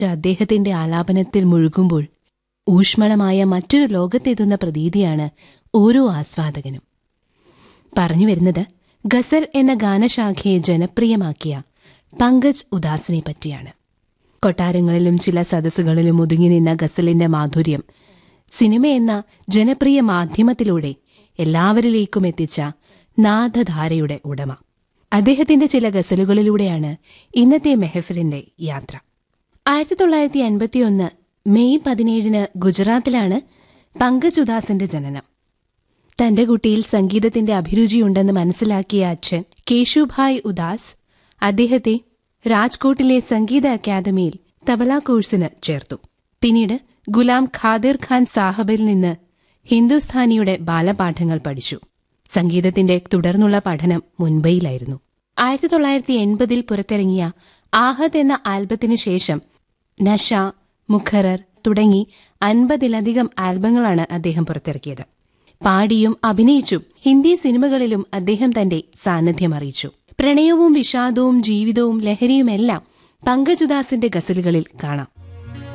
അദ്ദേഹത്തിന്റെ ആലാപനത്തിൽ മുഴുകുമ്പോൾ ഊഷ്മളമായ മറ്റൊരു ലോകത്തെത്തുന്ന പ്രതീതിയാണ് ഓരോ ആസ്വാദകനും പറഞ്ഞു വരുന്നത് ഗസൽ എന്ന ഗാനശാഖയെ ജനപ്രിയമാക്കിയ പങ്കജ് ഉദാസിനെ പറ്റിയാണ് കൊട്ടാരങ്ങളിലും ചില സദസ്സുകളിലും ഒതുങ്ങി നിന്ന ഗസലിന്റെ മാധുര്യം സിനിമ എന്ന ജനപ്രിയ മാധ്യമത്തിലൂടെ എല്ലാവരിലേക്കും എത്തിച്ച നാദധാരയുടെ ഉടമ അദ്ദേഹത്തിന്റെ ചില ഗസലുകളിലൂടെയാണ് ഇന്നത്തെ മെഹഫിലിന്റെ യാത്ര ആയിരത്തി തൊള്ളായിരത്തി അൻപത്തിയൊന്ന് മെയ് പതിനേഴിന് ഗുജറാത്തിലാണ് പങ്കജ് ഉദാസിന്റെ ജനനം തന്റെ കുട്ടിയിൽ സംഗീതത്തിന്റെ അഭിരുചിയുണ്ടെന്ന് മനസ്സിലാക്കിയ അച്ഛൻ കേശുഭായ് ഉദാസ് അദ്ദേഹത്തെ രാജ്കോട്ടിലെ സംഗീത അക്കാദമിയിൽ തബല കോഴ്സിന് ചേർത്തു പിന്നീട് ഗുലാം ഖാദിർ ഖാൻ സാഹബിൽ നിന്ന് ഹിന്ദുസ്ഥാനിയുടെ ബാലപാഠങ്ങൾ പഠിച്ചു സംഗീതത്തിന്റെ തുടർന്നുള്ള പഠനം മുംബൈയിലായിരുന്നു ആയിരത്തി തൊള്ളായിരത്തി എൺപതിൽ പുറത്തിറങ്ങിയ ആഹത് എന്ന ആൽബത്തിനു ശേഷം നഷ മുഖറർ തുടങ്ങി അൻപതിലധികം ആൽബങ്ങളാണ് അദ്ദേഹം പുറത്തിറക്കിയത് പാടിയും അഭിനയിച്ചും ഹിന്ദി സിനിമകളിലും അദ്ദേഹം തന്റെ സാന്നിധ്യം അറിയിച്ചു പ്രണയവും വിഷാദവും ജീവിതവും ലഹരിയുമെല്ലാം പങ്കജുദാസിന്റെ ഗസലുകളിൽ കാണാം